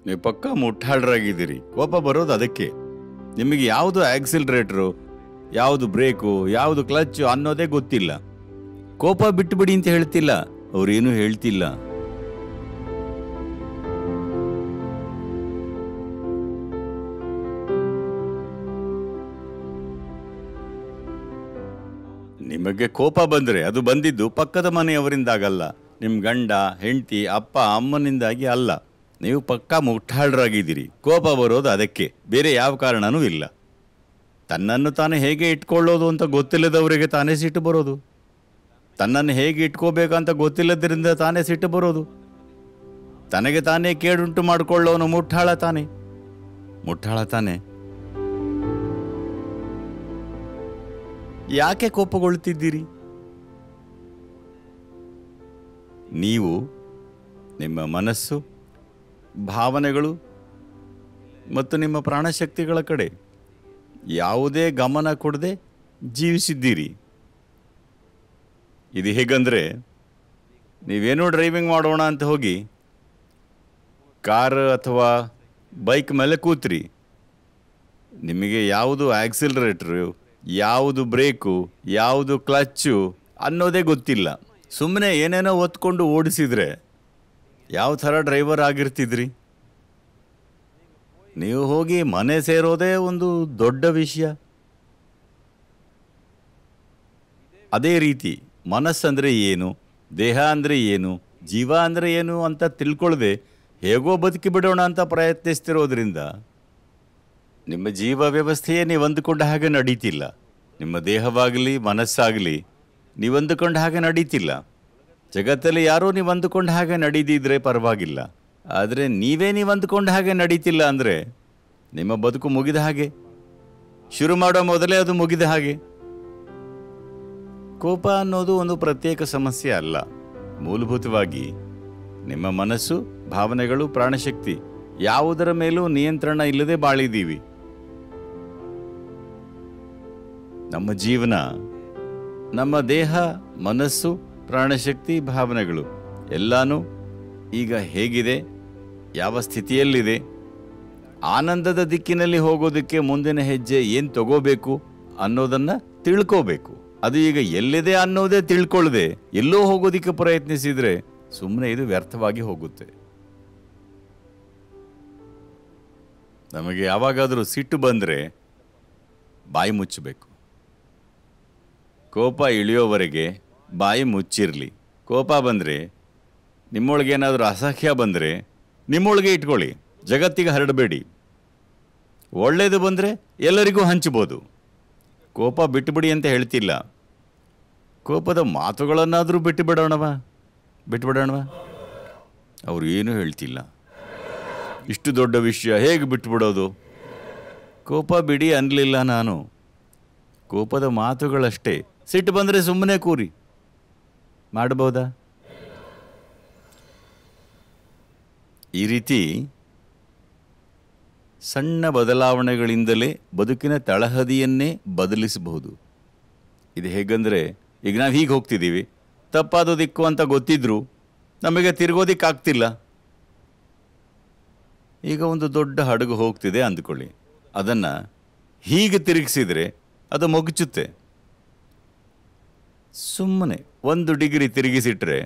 ನೀವು ಪಕ್ಕ ಮುಟ್ಟಾಳ್ರಾಗಿದ್ದೀರಿ ಕೋಪ ಬರೋದು ಅದಕ್ಕೆ ನಿಮಗೆ ಯಾವುದು ಆಕ್ಸಿಲ್ರೇಟ್ರು ಯಾವುದು ಬ್ರೇಕು ಯಾವುದು ಕ್ಲಚ್ ಅನ್ನೋದೇ ಗೊತ್ತಿಲ್ಲ ಕೋಪ ಬಿಟ್ಟುಬಿಡಿ ಅಂತ ಹೇಳ್ತಿಲ್ಲ ಅವ್ರೇನು ಹೇಳ್ತಿಲ್ಲ ನಿಮಗೆ ಕೋಪ ಬಂದ್ರೆ ಅದು ಬಂದಿದ್ದು ಪಕ್ಕದ ಮನೆಯವರಿಂದಾಗಲ್ಲ ನಿಮ್ ಗಂಡ ಹೆಂಡತಿ ಅಪ್ಪ ಅಮ್ಮನಿಂದಾಗಿ ಅಲ್ಲ ನೀವು ಪಕ್ಕ ಮುಟ್ಟಾಳ್ರಾಗಿದ್ದೀರಿ ಕೋಪ ಬರೋದು ಅದಕ್ಕೆ ಬೇರೆ ಯಾವ ಕಾರಣನೂ ಇಲ್ಲ ತನ್ನನ್ನು ತಾನು ಹೇಗೆ ಇಟ್ಕೊಳ್ಳೋದು ಅಂತ ಗೊತ್ತಿಲ್ಲದವರಿಗೆ ತಾನೇ ಸಿಟ್ಟು ಬರೋದು ತನ್ನನ್ನು ಹೇಗೆ ಇಟ್ಕೋಬೇಕಂತ ಗೊತ್ತಿಲ್ಲದ್ರಿಂದ ತಾನೇ ಸಿಟ್ಟು ಬರೋದು ತನಗೆ ತಾನೇ ಕೇಡುಂಟು ಮಾಡಿಕೊಳ್ಳೋನು ಮುಟ್ಟಾಳ ತಾನೆ ಮುಟ್ಟಾಳ ತಾನೆ ಯಾಕೆ ಕೋಪಗೊಳ್ತಿದ್ದೀರಿ ನೀವು ನಿಮ್ಮ ಮನಸ್ಸು ಭಾವನೆಗಳು ಮತ್ತು ನಿಮ್ಮ ಪ್ರಾಣಶಕ್ತಿಗಳ ಕಡೆ ಯಾವುದೇ ಗಮನ ಕೊಡದೆ ಜೀವಿಸಿದ್ದೀರಿ ಇದು ಹೇಗಂದ್ರೆ ನೀವೇನೋ ಡ್ರೈವಿಂಗ್ ಮಾಡೋಣ ಅಂತ ಹೋಗಿ ಕಾರ್ ಅಥವಾ ಬೈಕ್ ಮೇಲೆ ಕೂತ್ರಿ ನಿಮಗೆ ಯಾವುದು ಆಕ್ಸಿಲರೇಟ್ರು ಯಾವುದು ಬ್ರೇಕು ಯಾವುದು ಕ್ಲಚ್ಚು ಅನ್ನೋದೇ ಗೊತ್ತಿಲ್ಲ ಸುಮ್ಮನೆ ಏನೇನೋ ಒತ್ಕೊಂಡು ಓಡಿಸಿದ್ರೆ ಯಾವ ಥರ ಡ್ರೈವರ್ ಆಗಿರ್ತಿದ್ರಿ ನೀವು ಹೋಗಿ ಮನೆ ಸೇರೋದೇ ಒಂದು ದೊಡ್ಡ ವಿಷಯ ಅದೇ ರೀತಿ ಮನಸ್ಸಂದ್ರೆ ಏನು ದೇಹ ಅಂದರೆ ಏನು ಜೀವ ಅಂದರೆ ಏನು ಅಂತ ತಿಳ್ಕೊಳ್ಳದೆ ಹೇಗೋ ಬದುಕಿ ಬಿಡೋಣ ಅಂತ ಪ್ರಯತ್ನಿಸ್ತಿರೋದ್ರಿಂದ ನಿಮ್ಮ ಜೀವ ವ್ಯವಸ್ಥೆಯೇ ನೀವು ಅಂದುಕೊಂಡ ಹಾಗೆ ನಡೀತಿಲ್ಲ ನಿಮ್ಮ ದೇಹವಾಗಲಿ ಮನಸ್ಸಾಗಲಿ ನೀವು ಅಂದುಕೊಂಡ ಹಾಗೆ ನಡೀತಿಲ್ಲ ಜಗತ್ತಲ್ಲಿ ಯಾರೋ ನೀವು ಅಂದುಕೊಂಡ ಹಾಗೆ ನಡೀದಿದ್ರೆ ಪರವಾಗಿಲ್ಲ ಆದರೆ ನೀವೇ ನೀವು ಅಂದುಕೊಂಡ ಹಾಗೆ ನಡೀತಿಲ್ಲ ಅಂದರೆ ನಿಮ್ಮ ಬದುಕು ಮುಗಿದ ಹಾಗೆ ಶುರು ಮಾಡೋ ಮೊದಲೇ ಅದು ಮುಗಿದ ಹಾಗೆ ಕೋಪ ಅನ್ನೋದು ಒಂದು ಪ್ರತ್ಯೇಕ ಸಮಸ್ಯೆ ಅಲ್ಲ ಮೂಲಭೂತವಾಗಿ ನಿಮ್ಮ ಮನಸ್ಸು ಭಾವನೆಗಳು ಪ್ರಾಣಶಕ್ತಿ ಯಾವುದರ ಮೇಲೂ ನಿಯಂತ್ರಣ ಇಲ್ಲದೆ ಬಾಳಿದ್ದೀವಿ ನಮ್ಮ ಜೀವನ ನಮ್ಮ ದೇಹ ಮನಸ್ಸು ಪ್ರಾಣಶಕ್ತಿ ಭಾವನೆಗಳು ಎಲ್ಲಾನು ಈಗ ಹೇಗಿದೆ ಯಾವ ಸ್ಥಿತಿಯಲ್ಲಿದೆ ಆನಂದದ ದಿಕ್ಕಿನಲ್ಲಿ ಹೋಗೋದಕ್ಕೆ ಮುಂದಿನ ಹೆಜ್ಜೆ ಏನು ತಗೋಬೇಕು ಅನ್ನೋದನ್ನ ತಿಳ್ಕೋಬೇಕು ಅದು ಈಗ ಎಲ್ಲಿದೆ ಅನ್ನೋದೇ ತಿಳ್ಕೊಳ್ಳದೆ ಎಲ್ಲೋ ಹೋಗೋದಕ್ಕೆ ಪ್ರಯತ್ನಿಸಿದ್ರೆ ಸುಮ್ಮನೆ ಇದು ವ್ಯರ್ಥವಾಗಿ ಹೋಗುತ್ತೆ ನಮಗೆ ಯಾವಾಗಾದರೂ ಸಿಟ್ಟು ಬಂದರೆ ಬಾಯಿ ಮುಚ್ಚಬೇಕು ಕೋಪ ಇಳಿಯೋವರೆಗೆ ಬಾಯಿ ಮುಚ್ಚಿರಲಿ ಕೋಪ ಬಂದರೆ ನಿಮ್ಮೊಳಗೇನಾದರೂ ಅಸಹ್ಯ ಬಂದರೆ ನಿಮ್ಮೊಳಗೆ ಇಟ್ಕೊಳ್ಳಿ ಜಗತ್ತಿಗೆ ಹರಡಬೇಡಿ ಒಳ್ಳೆಯದು ಬಂದರೆ ಎಲ್ಲರಿಗೂ ಹಂಚ್ಬೋದು ಕೋಪ ಬಿಟ್ಟುಬಿಡಿ ಅಂತ ಹೇಳ್ತಿಲ್ಲ ಕೋಪದ ಮಾತುಗಳನ್ನಾದರೂ ಬಿಟ್ಟು ಬಿಡೋಣವ ಬಿಟ್ಬಿಡೋಣವ ಅವರು ಏನೂ ಹೇಳ್ತಿಲ್ಲ ಇಷ್ಟು ದೊಡ್ಡ ವಿಷಯ ಹೇಗೆ ಬಿಟ್ಬಿಡೋದು ಕೋಪ ಬಿಡಿ ಅನ್ನಲಿಲ್ಲ ನಾನು ಕೋಪದ ಮಾತುಗಳಷ್ಟೇ ಸಿಟ್ಟು ಬಂದರೆ ಸುಮ್ಮನೆ ಕೂರಿ ಮಾಡಬಹುದಾ ಈ ರೀತಿ ಸಣ್ಣ ಬದಲಾವಣೆಗಳಿಂದಲೇ ಬದುಕಿನ ತಳಹದಿಯನ್ನೇ ಬದಲಿಸಬಹುದು ಇದು ಹೇಗಂದರೆ ಈಗ ನಾವು ಹೀಗೆ ಹೋಗ್ತಿದ್ದೀವಿ ತಪ್ಪಾದ ದಿಕ್ಕು ಅಂತ ಗೊತ್ತಿದ್ರು ನಮಗೆ ತಿರುಗೋದಿಕ್ಕಾಗ್ತಿಲ್ಲ ಈಗ ಒಂದು ದೊಡ್ಡ ಹಡಗು ಹೋಗ್ತಿದೆ ಅಂದ್ಕೊಳ್ಳಿ ಅದನ್ನು ಹೀಗೆ ತಿರುಗಿಸಿದರೆ ಅದು ಮೊಗಚುತ್ತೆ ಸುಮ್ಮನೆ ಒಂದು ಡಿಗ್ರಿ ತಿರುಗಿಸಿಟ್ರೆ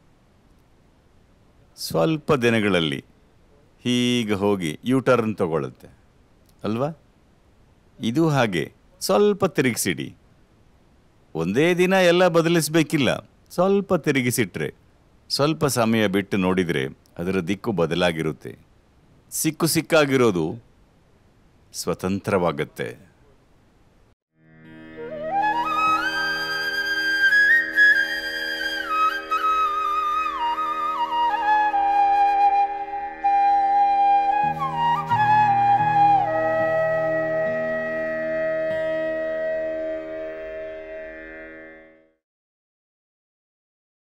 ಸ್ವಲ್ಪ ದಿನಗಳಲ್ಲಿ ಹೀಗೆ ಹೋಗಿ ಯೂ ಟರ್ನ್ ತಗೊಳ್ಳುತ್ತೆ ಅಲ್ವಾ ಇದು ಹಾಗೆ ಸ್ವಲ್ಪ ತಿರುಗಿಸಿಡಿ ಒಂದೇ ದಿನ ಎಲ್ಲ ಬದಲಿಸಬೇಕಿಲ್ಲ ಸ್ವಲ್ಪ ತಿರುಗಿಸಿಟ್ರೆ ಸ್ವಲ್ಪ ಸಮಯ ಬಿಟ್ಟು ನೋಡಿದರೆ ಅದರ ದಿಕ್ಕು ಬದಲಾಗಿರುತ್ತೆ ಸಿಕ್ಕು ಸಿಕ್ಕಾಗಿರೋದು ಸ್ವತಂತ್ರವಾಗತ್ತೆ